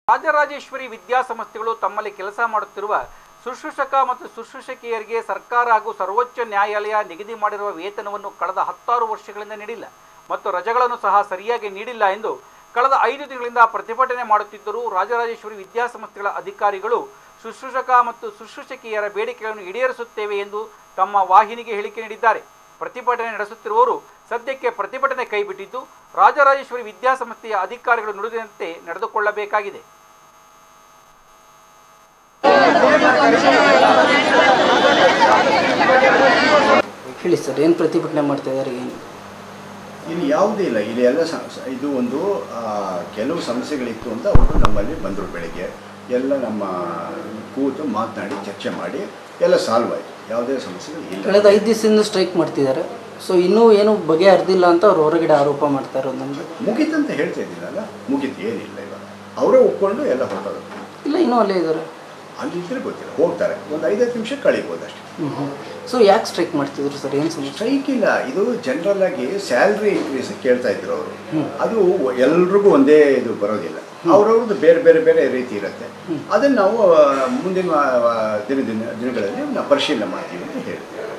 ರಾಜರಾಜೇಶ್ವರಿ ವಿದ್ಯಾಸಂಸ್ಥೆಗಳು ತಮ್ಮಲ್ಲಿ ಕೆಲಸ ಮಾಡುತ್ತಿರುವ ಶುಶ್ರೂಷಕ ಮತ್ತು ಶುಶ್ರೂಷಕಿಯರಿಗೆ ಸರ್ಕಾರ ಹಾಗೂ ಸರ್ವೋಚ್ಚ ನ್ಯಾಯಾಲಯ ನಿಗದಿ ಮಾಡಿರುವ ವೇತನವನ್ನು ಕಳೆದ ಹತ್ತಾರು ವರ್ಷಗಳಿಂದ ನೀಡಿಲ್ಲ ಮತ್ತು ರಜೆಗಳನ್ನು ಸಹ ಸರಿಯಾಗಿ ನೀಡಿಲ್ಲ ಎಂದು ಕಳೆದ ಐದು ತಿಂಗಳಿಂದ ಪ್ರತಿಭಟನೆ ಮಾಡುತ್ತಿದ್ದರೂ ರಾಜರಾಜೇಶ್ವರಿ ವಿದ್ಯಾಸಂಸ್ಥೆಗಳ ಅಧಿಕಾರಿಗಳು ಶುಶ್ರೂಷಕ ಮತ್ತು ಶುಶ್ರೂಷಕಿಯರ ಬೇಡಿಕೆಗಳನ್ನು ಈಡೇರಿಸುತ್ತೇವೆ ಎಂದು ತಮ್ಮ ವಾಹಿನಿಗೆ ಹೇಳಿಕೆ ನೀಡಿದ್ದಾರೆ ಪ್ರತಿಭಟನೆ ನಡೆಸುತ್ತಿರುವವರು ಸದ್ಯಕ್ಕೆ ಪ್ರತಿಭಟನೆ ಕೈಬಿಟ್ಟಿದ್ದು ರಾಜರಾಜೇಶ್ವರಿ ವಿದ್ಯಾಸಂಸ್ಥೆಯ ಅಧಿಕಾರಿಗಳು ನುಡಿದಂತೆ ನಡೆದುಕೊಳ್ಳಬೇಕಾಗಿದೆ ಹೇಳಿ ಸರ್ ಏನು ಪ್ರತಿಭಟನೆ ಮಾಡ್ತಾ ಇದ್ದಾರೆ ಏನು ಇಲ್ಲಿ ಯಾವುದೇ ಇಲ್ಲ ಇಲ್ಲಿ ಎಲ್ಲ ಸ- ಸ- ಇದು ಒಂದು ಆ, ಕೆಲವು ಸಮಸ್ಯೆಗಳಿತ್ತು ಅಂತ ಅವರು ನಮ್ಮಲ್ಲಿ ಬಂದರು ಬೆಳಗ್ಗೆ ಎಲ್ಲ ನಮ್ಮ ಕೂತು ಮಾತನಾಡಿ ಚರ್ಚೆ ಮಾಡಿ ಎಲ್ಲ ಸಾಲ್ವ್ ಆಯಿತು ಯಾವುದೇ ಸಮಸ್ಯೆಗಳು ಕಳೆದ ಇಲ್ಲ ಐದು ದಿವಸದಿಂದ ಸ್ಟ್ರೈಕ್ ಮಾಡ್ತಿದ್ದಾರೆ ಸೊ ಇನ್ನೂ ಏನು ಬಗೆಹರಿದಿಲ್ಲ ಅಂತ ಅವ್ರು ಹೊರಗಡೆ ಆರೋಪ ಮಾಡ್ತಾ ಇರೋದು ನಮಗೆ ಮುಗೀತಂತ ಹೇಳ್ತಾ ಇದ್ದೀನಲ್ಲ ಮುಗೀತು ಏನಿಲ್ಲ ಇವಾಗ ಅವರೇ ಒಪ್ಕೊಂಡು ಎಲ್ಲ ಹೊರಟೋದು ಇಲ್ಲ ಇನ್ನೂ ಅಲ್ಲೇ ಇದ್ದಾರೆ ಅಲ್ಲಿದ್ದರೆ ಗೊತ್ತಿಲ್ಲ ಹೋಗ್ತಾರೆ ಒಂದು ಐದೈದು ನಿಮಿಷ ಕಳಿಬೋದು ಅಷ್ಟೇ ಹ್ಞೂ ಹ್ಞೂ ಸೊ ಯಾಕೆ ಸ್ಟ್ರೈಕ್ ಮಾಡ್ತಿದ್ರು ಸರ್ ಏನು ಸಮಸ್ಯೆ ಸ್ಟ್ರೈಕ್ ಇಲ್ಲ ಇದು ಜನರಲ್ ಆಗಿ ಸ್ಯಾಲ್ರಿ ಇನ್ಕ್ರೀಸ್ ಕೇಳ್ತಾ ಇದ್ರು ಅವರು ಅದು ಎಲ್ರಿಗೂ ಒಂದೇ ಇದು ಬರೋದಿಲ್ಲ ಅವ್ರವ್ರದ್ದು ಬೇರೆ ಬೇರೆ ಬೇರೆ ರೀತಿ ಇರುತ್ತೆ ಅದನ್ನು ನಾವು ಆ, ಮುಂದಿನ ಆ, ದಿನ ದಿನ ದಿನಗಳಲ್ಲಿ ನಾವು ಪರಿಶೀಲನೆ ಮಾಡ್ತೀವಿ ಅಂತ ಹೇಳ್ತೀವಿ